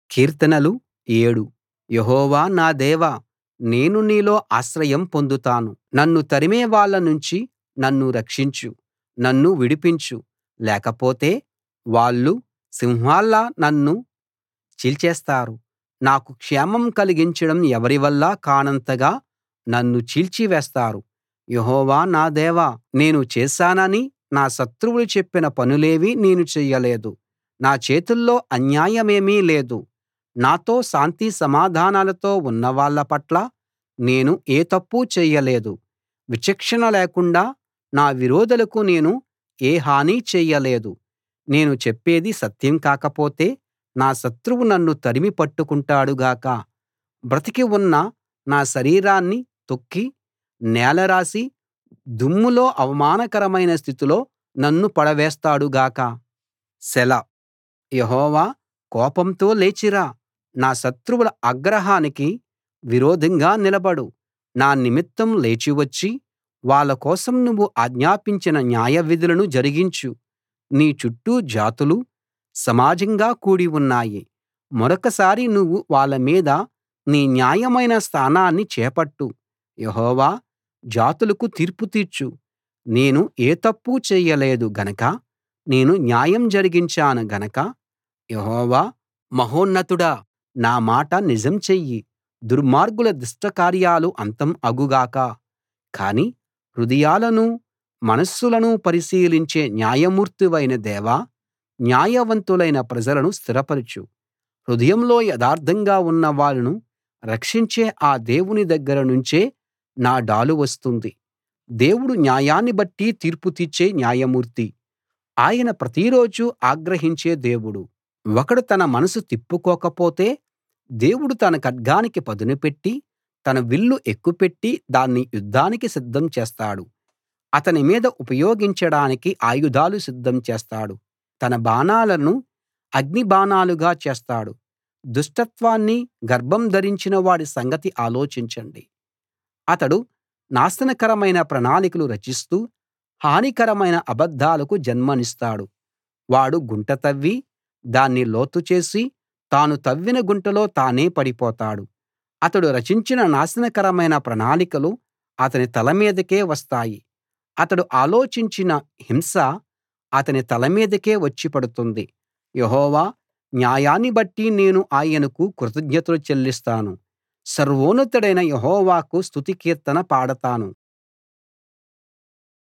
కీర్తనలు 7 యెహోవా నా దేవా నేను నీలో ఆశ్రయం పొందుతాను నన్ను తరిమేవాళ్ళ నుంచి నన్ను రక్షించు నన్ను విడిపించు లేకపోతే వాళ్ళు సింహాల్లా నన్ను చీల్చేస్తారు నాకు క్షేమం కలిగించడం ఎవరివల్లా కానంతగా నన్ను చీల్చివేస్తారు యెహోవా నా దేవా నేను చేశానని నా శత్రువులు చెప్పిన పనులేవీ నేను చెయ్యలేదు నా చేతుల్లో అన్యాయమేమీ లేదు నాతో శాంతి సమాధానాలతో ఉన్నవాళ్ళ పట్ల నేను ఏ తప్పూ చెయ్యలేదు విచక్షణ లేకుండా నా విరోధులకు నేను ఏ హానీ చెయ్యలేదు నేను చెప్పేది సత్యం కాకపోతే నా శత్రువు నన్ను తరిమి పట్టుకుంటాడు గాక బ్రతికి ఉన్న నా శరీరాన్ని తొక్కి నేల రాసి దుమ్ములో అవమానకరమైన స్థితిలో నన్ను పడవేస్తాడు గాక సెలా యెహోవా కోపంతో లేచి రా నా శత్రువుల ఆగ్రహానికి విరోధంగా నిలబడు నా నిమిత్తం లేచి వచ్చి వాళ్ళ కోసం నువ్వు ఆజ్ఞాపించిన న్యాయవిధులను జరిగించు నీ చుట్టూ జాతులు సమాజంగా కూడి ఉన్నాయి మరొకసారి నువ్వు వాళ్ళ మీద నీ న్యాయమైన స్థానాన్ని చేపట్టు యెహోవా జాతులకు తీర్పు తీర్చు నేను ఏ తప్పూ చెయ్యలేదు గనక నేను న్యాయం జరిగించాను గనక యెహోవా మహోన్నతుడా నా మాట నిజం చెయ్యి దుర్మార్గుల దుష్టకార్యాలు అంతం అగు గాక కానీ హృదయాలనూ మనస్సులనూ పరిశీలించే న్యాయమూర్తివైన దేవా న్యాయవంతులైన ప్రజలను స్థిరపరచు హృదయంలో యథార్థంగా ఉన్న వాళ్ళను రక్షించే ఆ దేవుని దగ్గర నుంచే నా డాలు వస్తుంది దేవుడు న్యాయాన్ని బట్టి తీర్పు తీర్చే న్యాయమూర్తి ఆయన ప్రతిరోజూ ఆగ్రహించే దేవుడు ఒకడు తన మనసు తిప్పుకోకపోతే దేవుడు తన ఖడ్గానికి పదును పెట్టి తన విల్లు ఎక్కుపెట్టి దాన్ని యుద్ధానికి సిద్ధం చేస్తాడు అతని మీద ఉపయోగించడానికి ఆయుధాలు సిద్ధం చేస్తాడు తన బాణాలను అగ్ని బాణాలుగా చేస్తాడు దుష్టత్వాన్ని గర్భం ధరించిన వాడి సంగతి ఆలోచించండి అతడు నాశనకరమైన ప్రణాళికలు రచిస్తూ హానికరమైన అబద్ధాలకు జన్మనిస్తాడు వాడు గుంట తవ్వి దాన్ని లోతు చేసి తాను తవ్విన గుంటలో తానే పడిపోతాడు అతడు రచించిన నాశనకరమైన ప్రణాళికలు అతని తల మీదకే వస్తాయి అతడు ఆలోచించిన హింస అతని తల మీదకే వచ్చి పడుతుంది యెహోవా న్యాయాన్ని బట్టి నేను ఆయనకు కృతజ్ఞతలు చెల్లిస్తాను సర్వోన్నతుడైన యెహోవాకు స్తుతి కీర్తన పాడతాను